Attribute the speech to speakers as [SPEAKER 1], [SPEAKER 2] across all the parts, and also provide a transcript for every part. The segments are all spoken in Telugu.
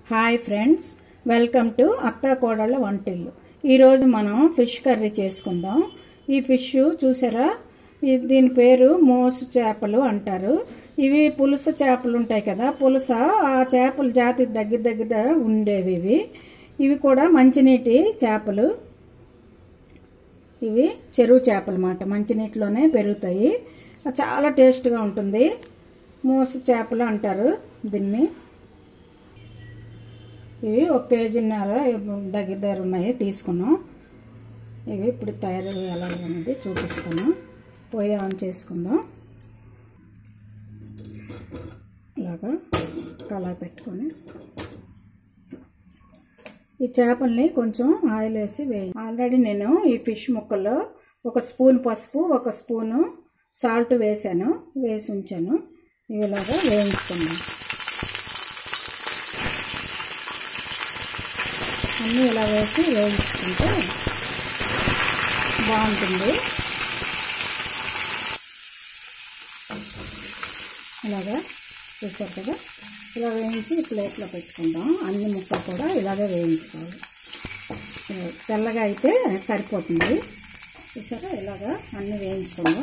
[SPEAKER 1] హాయ్ ఫ్రెండ్స్ వెల్కమ్ టు అత్తా కోడళ్ళ వంటిల్లు ఈరోజు మనం ఫిష్ కర్రీ చేసుకుందాం ఈ ఫిష్ చూసారా ఈ- దీని పేరు మోసు చేపలు అంటారు ఇవి పులుస చేపలు ఉంటాయి కదా పులుస ఆ చేపల జాతి దగ్గర దగ్గర ఉండేవి ఇవి ఇవి కూడా మంచినీటి చేపలు ఇవి చెరువు చేపలు అన్నమాట మంచినీటిలోనే పెరుగుతాయి చాలా టేస్ట్గా ఉంటుంది మోసు చేపలు అంటారు దీన్ని ఇవి ఒక కేజీన్నర దగ్గర దగ్గర ఉన్నాయి తీసుకున్నాం ఇవి ఇప్పుడు తయారు ఎలా అనేది చూపిస్తాను పొయ్యి ఆన్ చేసుకుందాం ఇలాగా కళాయి పెట్టుకొని ఈ చేపల్ని కొంచెం ఆయిల్ వేసి వేయి ఆల్రెడీ నేను ఈ ఫిష్ ముక్కల్లో ఒక స్పూన్ పసుపు ఒక స్పూను సాల్ట్ వేసాను వేసి ఉంచాను ఇవి ఇలాగా వేయించుకున్నాను అన్నీ ఇలా వేసి వేయించుకుంటే బాగుంటుంది ఇలాగా చూసారు కదా ఇలా వేయించి ప్లేట్లో పెట్టుకుందాం అన్ని ముక్కలు కూడా ఇలాగే వేయించుకోవాలి తెల్లగా అయితే సరిపోతుంది చూసారా ఇలాగా అన్ని వేయించుకుందాం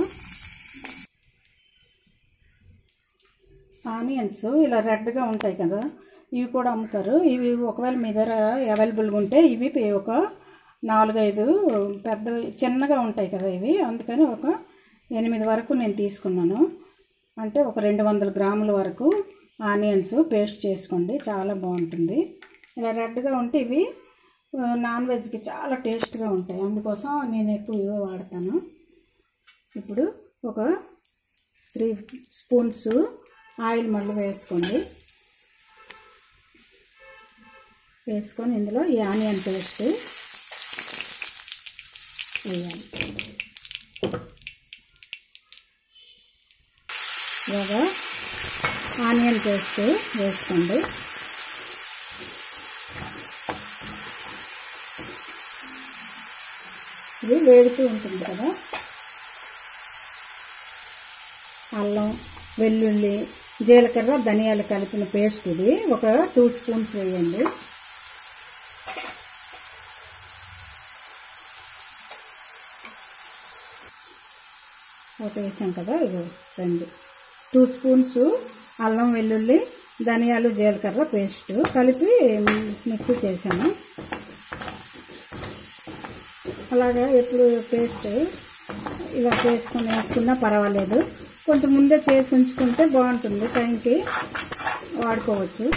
[SPEAKER 1] ఆనియన్స్ ఇలా రెడ్గా ఉంటాయి కదా ఇవి కూడా అమ్ముతారు ఇవి ఒకవేళ మీ దగ్గర అవైలబుల్గా ఉంటే ఇవి ఒక నాలుగైదు పెద్ద చిన్నగా ఉంటాయి కదా ఇవి అందుకని ఒక ఎనిమిది వరకు నేను తీసుకున్నాను అంటే ఒక రెండు వందల గ్రాముల వరకు ఆనియన్స్ పేస్ట్ చేసుకోండి చాలా బాగుంటుంది ఇలా రెడ్గా ఉంటే ఇవి ఆ, నాన్ వెజ్కి చాలా టేస్ట్గా ఉంటాయి అందుకోసం నేను ఎక్కువ ఇవే వాడతాను ఇప్పుడు ఒక త్రీ స్పూన్స్ ఆయిల్ మళ్ళీ వేసుకోండి వేసుకొని ఇందులో ఈ ఆనియన్ పేస్ట్ వేయాలి ఇలాగా ఆనియన్ పేస్ట్ వేసుకోండి ఇది వేడుతూ ఉంటుంది కదా అల్లం వెల్లుల్లి జీలకర్ర ధనియాలు కలిపిన పేస్ట్ ఇది ఒక టూ స్పూన్స్ వేయండి ఒకటి వేసాం కదా ఇది రెండు టూ స్పూన్స్ అల్లం వెల్లుల్లి ధనియాలు జీలకర్ర పేస్ట్ కలిపి మిక్సీ చేశాను అలాగా ఎప్పుడు పేస్ట్ ఇలా చేసుకుని వేసుకున్నా పర్వాలేదు కొంచెం ముందే చేసి ఉంచుకుంటే బాగుంటుంది టైంకి వాడుకోవచ్చు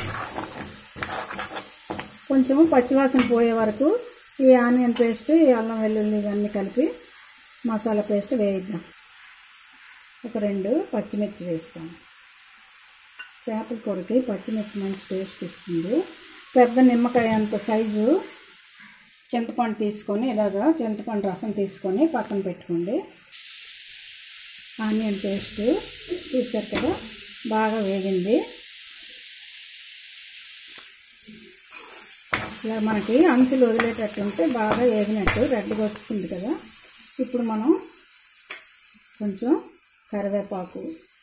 [SPEAKER 1] కొంచెం పచ్చివాసన పోయే వరకు ఈ ఆనియన్ పేస్ట్ ఈ అల్లం వెల్లుల్లి ఇవన్నీ కలిపి మసాలా పేస్ట్ వేయిద్దాం ఒక రెండు పచ్చిమిర్చి వేసుకోండి చేపల కూరకి పచ్చిమిర్చి మంచి టేస్ట్ ఇస్తుంది పెద్ద నిమ్మకాయ అంత సైజు చింతపండు తీసుకొని ఇలాగా చింతపండు రసం తీసుకొని పక్కన పెట్టుకోండి ఆనియన్ పేస్ట్ చూసారు కదా బాగా వేగింది ఇలా మనకి అంచులు వదిలేటట్టు ఉంటే బాగా వేగినట్టు రెడ్గా వచ్చింది కదా ఇప్పుడు మనం కొంచెం కరివేపాకు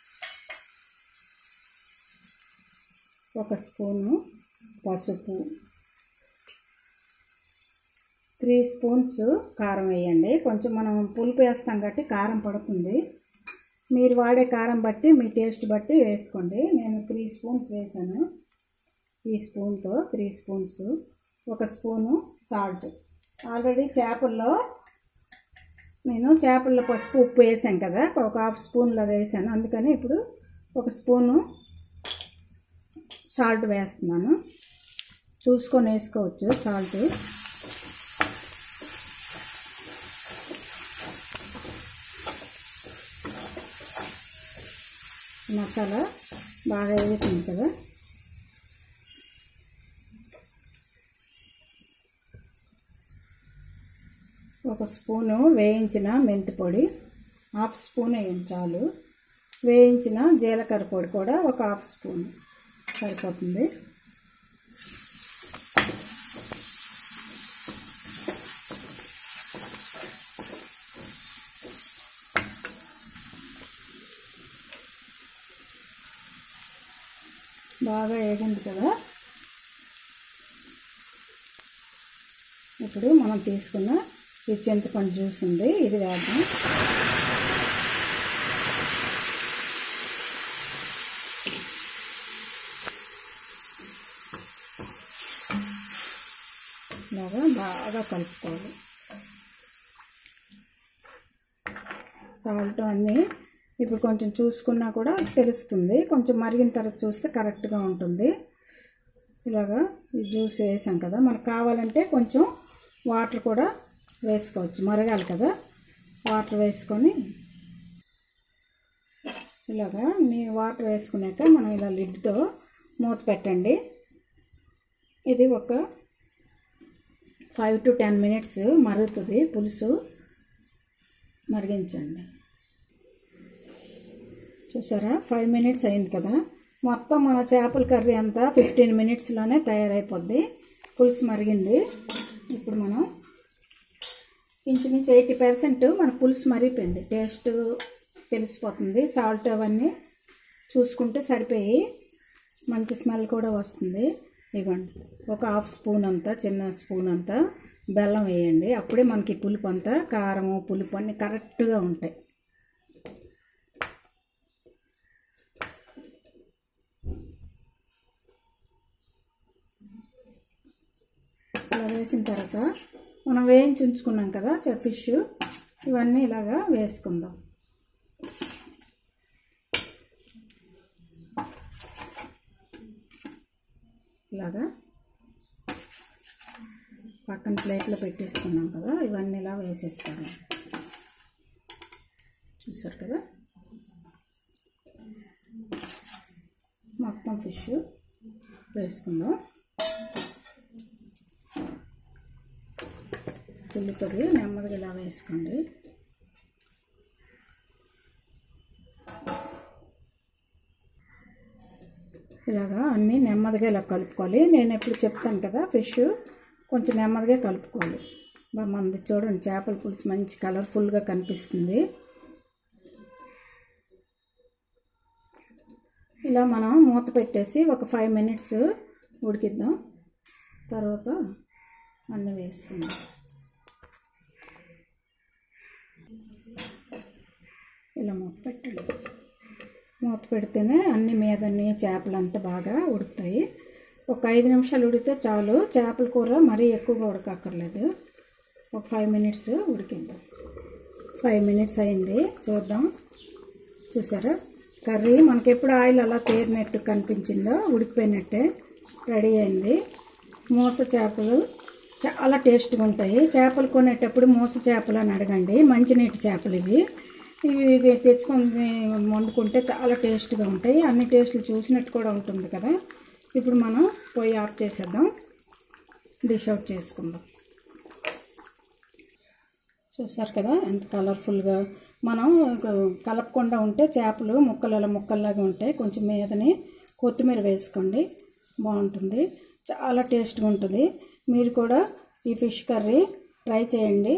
[SPEAKER 1] ఒక స్పూను పసుపు త్రీ స్పూన్స్ కారం వేయండి కొంచెం మనం పులుపు వేస్తాం కాబట్టి కారం పడుతుంది మీరు వాడే కారం బట్టి మీ టేస్ట్ బట్టి వేసుకోండి నేను త్రీ స్పూన్స్ వేసాను ఈ స్పూన్తో త్రీ స్పూన్స్ ఒక స్పూను సాల్ట్ ఆల్రెడీ చేపల్లో నేను చేపల్లో పసుపు ఉప్పు వేసాను కదా ఒక హాఫ్ స్పూన్లో వేసాను అందుకని ఇప్పుడు ఒక స్పూను సాల్ట్ వేస్తున్నాను చూసుకొని వేసుకోవచ్చు సాల్ట్ మసాలా బాగా వేగుతుంది కదా ఒక స్పూను వేయించిన మెంతి పొడి హాఫ్ స్పూన్ వేయండి చాలు వేయించిన జీలకర్ర పొడి కూడా ఒక హాఫ్ స్పూన్ సరిపోతుంది బాగా వేగింది కదా ఇప్పుడు మనం తీసుకున్న ఈ చింతపండు జ్యూస్ ఉంది ఇది వేద్దాం ఇలాగా బాగా కలుపుకోవాలి సాల్ట్ అన్నీ ఇప్పుడు కొంచెం చూసుకున్నా కూడా తెలుస్తుంది కొంచెం మరిగిన తర్వాత చూస్తే కరెక్ట్గా ఉంటుంది ఇలాగా ఈ జ్యూస్ వేసాం కదా మనకు కావాలంటే కొంచెం వాటర్ కూడా వేసుకోవచ్చు మరగాలి కదా వాటర్ వేసుకొని ఇలాగా మీ వాటర్ వేసుకున్నాక మనం ఇలా లిడ్తో మూత పెట్టండి ఇది ఒక ఫైవ్ టు టెన్ మినిట్స్ మరుగుతుంది పులుసు మరిగించండి చూసారా ఫైవ్ మినిట్స్ అయింది కదా మొత్తం మన చేపల కర్రీ అంతా ఫిఫ్టీన్ మినిట్స్లోనే తయారైపోద్ది పులుసు మరిగింది ఇప్పుడు మనం ఇంచుమించు ఎయిటీ పర్సెంట్ మన పులుసు మరిగిపోయింది టేస్ట్ తెలిసిపోతుంది సాల్ట్ అవన్నీ చూసుకుంటే సరిపోయి మంచి స్మెల్ కూడా వస్తుంది ఇవ్వండి ఒక హాఫ్ స్పూన్ అంతా చిన్న స్పూన్ అంతా బెల్లం వేయండి అప్పుడే మనకి పులుపు అంతా కారము పులుపు అన్నీ కరెక్ట్గా ఉంటాయి ఇలా వేసిన తర్వాత మనం వేయించి ఉంచుకున్నాం కదా ఫిష్ ఇవన్నీ ఇలాగా వేసుకుందాం ఇలాగా పక్కన ప్లేట్లో పెట్టేసుకున్నాం కదా ఇవన్నీ ఇలా వేసేస్తాను చూసారు కదా మొత్తం ఫిష్ వేసుకుందాం పుల్లుతుంది నెమ్మదిగా ఇలా వేసుకోండి ఇలాగా అన్నీ నెమ్మదిగా ఇలా కలుపుకోవాలి నేను ఎప్పుడు చెప్తాను కదా ఫిష్ కొంచెం నెమ్మదిగా కలుపుకోవాలి బా- మనది చూడండి చేపల పులుసు మంచి కలర్ఫుల్గా కనిపిస్తుంది ఇలా మనం మూత పెట్టేసి ఒక ఫైవ్ మినిట్స్ ఉడికిద్దాం తర్వాత అన్నీ వేసుకుందాం ఇలా మూత పెట్టండి మూత పెడితేనే అన్ని మీదన్ని చేపలు అంతా బాగా ఉడుకుతాయి ఒక ఐదు నిమిషాలు ఉడికితే చాలు చేపల కూర మరీ ఎక్కువగా ఉడకక్కర్లేదు ఒక ఫైవ్ మినిట్స్ ఉడికిద్దాం ఫైవ్ మినిట్స్ అయింది చూద్దాం చూసారా కర్రీ మనకి ఎప్పుడు ఆయిల్ అలా తేరినట్టు కనిపించిందో ఉడికిపోయినట్టే రెడీ అయింది మూస చేపలు చాలా టేస్ట్గా ఉంటాయి చేపలు కొనేటప్పుడు మూస చేపలు అని అడగండి మంచినీటి చేపలు ఇవి ఇవి ఇవి తెచ్చుకొని వండుకుంటే చాలా టేస్ట్గా ఉంటాయి అన్ని టేస్ట్లు చూసినట్టు కూడా ఉంటుంది కదా ఇప్పుడు మనం పొయ్యి ఆఫ్ చేసేద్దాం డిష్ అవుట్ చేసుకుందాం చూసారు కదా ఎంత కలర్ఫుల్గా మనం ఒక కలపకుండా ఉంటే చేపలు ముక్కలు ముక్కల్లాగా ఉంటాయి కొంచెం మీదని కొత్తిమీర వేసుకోండి బాగుంటుంది చాలా టేస్ట్గా ఉంటుంది మీరు కూడా ఈ ఫిష్ కర్రీ ట్రై చేయండి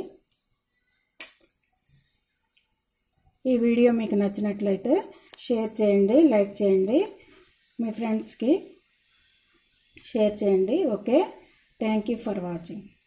[SPEAKER 1] ఈ వీడియో మీకు నచ్చినట్లయితే షేర్ చేయండి లైక్ చేయండి మీ ఫ్రెండ్స్కి షేర్ చేయండి okay thank you for watching